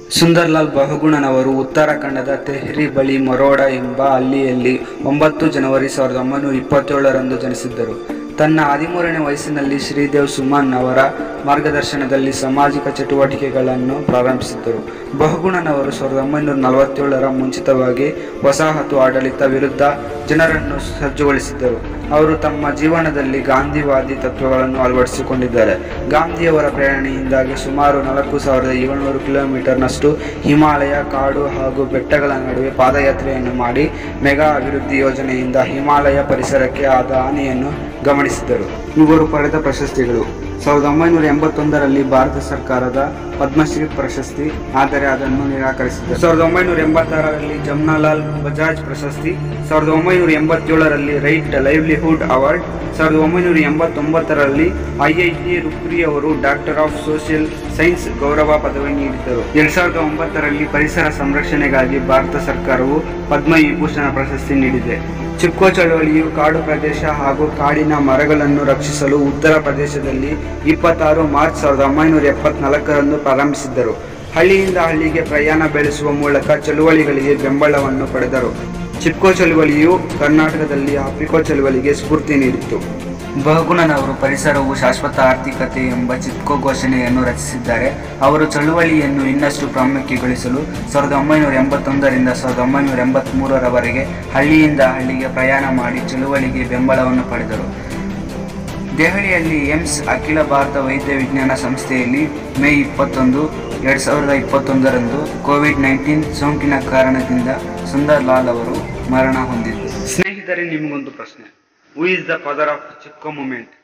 ಸುಂದರ್ಲಾಲ್ ಬಹುಗುಣನವರು ಉತ್ತರಾಖಂಡದ ತೆಹ್ರಿ ಬಳಿ ಮೊರೋಡ ಎಂಬ ಹಳ್ಳಿಯಲ್ಲಿ ಒಂಬತ್ತು ಜನವರಿ ಸಾವಿರದ ಒಂಬೈನೂರ ಇಪ್ಪತ್ತೇಳರಂದು ಜನಿಸಿದ್ದರು ತನ್ನ ಹದಿಮೂರನೇ ವಯಸ್ಸಿನಲ್ಲಿ ಶ್ರೀದೇವ್ ಸುಮನ್ ಅವರ ಮಾರ್ಗದರ್ಶನದಲ್ಲಿ ಸಾಮಾಜಿಕ ಚಟುವಟಿಕೆಗಳನ್ನು ಪ್ರಾರಂಭಿಸಿದ್ದರು ಬಹುಗುಣನವರು ಸಾವಿರದ ಒಂಬೈನೂರ ನಲವತ್ತೇಳರ ಮುಂಚಿತವಾಗಿ ವಸಾಹತು ಆಡಳಿತ ವಿರುದ್ಧ ಜನರನ್ನು ಸಜ್ಜುಗೊಳಿಸಿದ್ದರು ಅವರು ತಮ್ಮ ಜೀವನದಲ್ಲಿ ಗಾಂಧಿವಾದಿ ತತ್ವಗಳನ್ನು ಅಳವಡಿಸಿಕೊಂಡಿದ್ದಾರೆ ಗಾಂಧಿಯವರ ಪ್ರೇರಣೆಯಿಂದಾಗಿ ಸುಮಾರು ನಾಲ್ಕು ಸಾವಿರದ ಏಳುನೂರು ಕಿಲೋಮೀಟರ್ನಷ್ಟು ಹಿಮಾಲಯ ಕಾಡು ಹಾಗೂ ಬೆಟ್ಟಗಳ ನಡುವೆ ಪಾದಯಾತ್ರೆಯನ್ನು ಮಾಡಿ ಮೆಗಾ ಅಭಿವೃದ್ಧಿ ಯೋಜನೆಯಿಂದ ಹಿಮಾಲಯ ಪರಿಸರಕ್ಕೆ ಆದ ಹಾನಿಯನ್ನು ಗಮನಿಸಿದರು ಇವರು ಪಡೆದ ಪ್ರಶಸ್ತಿಗಳು ಸಾವಿರದ ಒಂಬೈನೂರ ಎಂಬತ್ತೊಂದರಲ್ಲಿ ಭಾರತ ಸರ್ಕಾರದ ಪದ್ಮಶ್ರೀ ಪ್ರಶಸ್ತಿ ಆದರೆ ಅದನ್ನು ನಿರಾಕರಿಸಿದರು ಸಾವಿರದ ಒಂಬೈನೂರ ಎಂಬತ್ತಾರರಲ್ಲಿ ಜಮ್ನಾಲಾಲ್ ಬಜಾಜ್ ಪ್ರಶಸ್ತಿ ಸಾವಿರದ ಒಂಬೈನೂರ ಎಂಬತ್ತೇಳರಲ್ಲಿ ರೈಟ್ ಲೈವ್ಲಿಹುಡ್ ಅವಾರ್ಡ್ ಸಾವಿರದ ಒಂಬೈನೂರ ಎಂಬತ್ತೊಂಬತ್ತರಲ್ಲಿ ಐಐಟಿ ರುಕ್ರಿ ಅವರು ಡಾಕ್ಟರ್ ಆಫ್ ಸೋಷಿಯಲ್ ಸೈನ್ಸ್ ಗೌರವ ಪದವಿ ನೀಡಿದ್ದರು ಎರಡ್ ಸಾವಿರದ ಒಂಬತ್ತರಲ್ಲಿ ಪರಿಸರ ಸಂರಕ್ಷಣೆಗಾಗಿ ಭಾರತ ಸರ್ಕಾರವು ಪದ್ಮ ವಿಭೂಷಣ ಪ್ರಶಸ್ತಿ ನೀಡಿದೆ ಚಿಪ್ಕೋ ಚಳವಳಿಯು ಕಾಡು ಪ್ರದೇಶ ಹಾಗೂ ಕಾಡಿನ ಮರಗಳನ್ನು ರಕ್ಷಿಸಲು ಉತ್ತರ ಪ್ರದೇಶದಲ್ಲಿ ಇಪ್ಪತ್ತಾರು ಮಾರ್ಚ್ ಸಾವಿರದ ಒಂಬೈನೂರ ಎಪ್ಪತ್ನಾಲ್ಕರಂದು ಪ್ರಾರಂಭಿಸಿದ್ದರು ಹಳ್ಳಿಯಿಂದ ಹಳ್ಳಿಗೆ ಪ್ರಯಾಣ ಬೆಳೆಸುವ ಮೂಲಕ ಚಳುವಳಿಗಳಿಗೆ ಬೆಂಬಲವನ್ನು ಪಡೆದರು ಚಿಪ್ಕೋ ಚಳುವಳಿಯು ಕರ್ನಾಟಕದಲ್ಲಿ ಆಫ್ರಿಕೋ ಚಳುವಳಿಗೆ ಸ್ಫೂರ್ತಿ ನೀಡಿತು ಬಹುಗುಣನವರು ಪರಿಸರವು ಶಾಶ್ವತ ಆರ್ಥಿಕತೆ ಎಂಬ ಚಿಪ್ಕೋ ಘೋಷಣೆಯನ್ನು ರಚಿಸಿದ್ದಾರೆ ಅವರು ಚಳುವಳಿಯನ್ನು ಇನ್ನಷ್ಟು ಪ್ರಾಮುಖ್ಯಗೊಳಿಸಲು ಸಾವಿರದ ಒಂಬೈನೂರ ಎಂಬತ್ತೊಂದರಿಂದ ಸಾವಿರದ ಒಂಬೈನೂರ ಎಂಬತ್ತ್ಮೂರರವರೆಗೆ ಹಳ್ಳಿಯಿಂದ ಹಳ್ಳಿಗೆ ಪ್ರಯಾಣ ಮಾಡಿ ಚಳುವಳಿಗೆ ಬೆಂಬಲವನ್ನು ಪಡೆದರು ದೆಹಲಿಯಲ್ಲಿ ಏಮ್ಸ್ ಅಖಿಲ ಭಾರತ ವೈದ್ಯ ವಿಜ್ಞಾನ ಸಂಸ್ಥೆಯಲ್ಲಿ ಮೇ ಇಪ್ಪತ್ತೊಂದು ಎರಡು ಸಾವಿರದ ಇಪ್ಪತ್ತೊಂದರಂದು ಕೋವಿಡ್ ನೈನ್ಟೀನ್ ಸೋಂಕಿನ ಕಾರಣದಿಂದ ಸುಂದರ್ ಲಾಲ್ ಅವರು ಮರಣ ಹೊಂದಿದ್ದರು ಸ್ನೇಹಿತರೆ ನಿಮಗೊಂದು ಪ್ರಶ್ನೆ who is the father of Chipko moment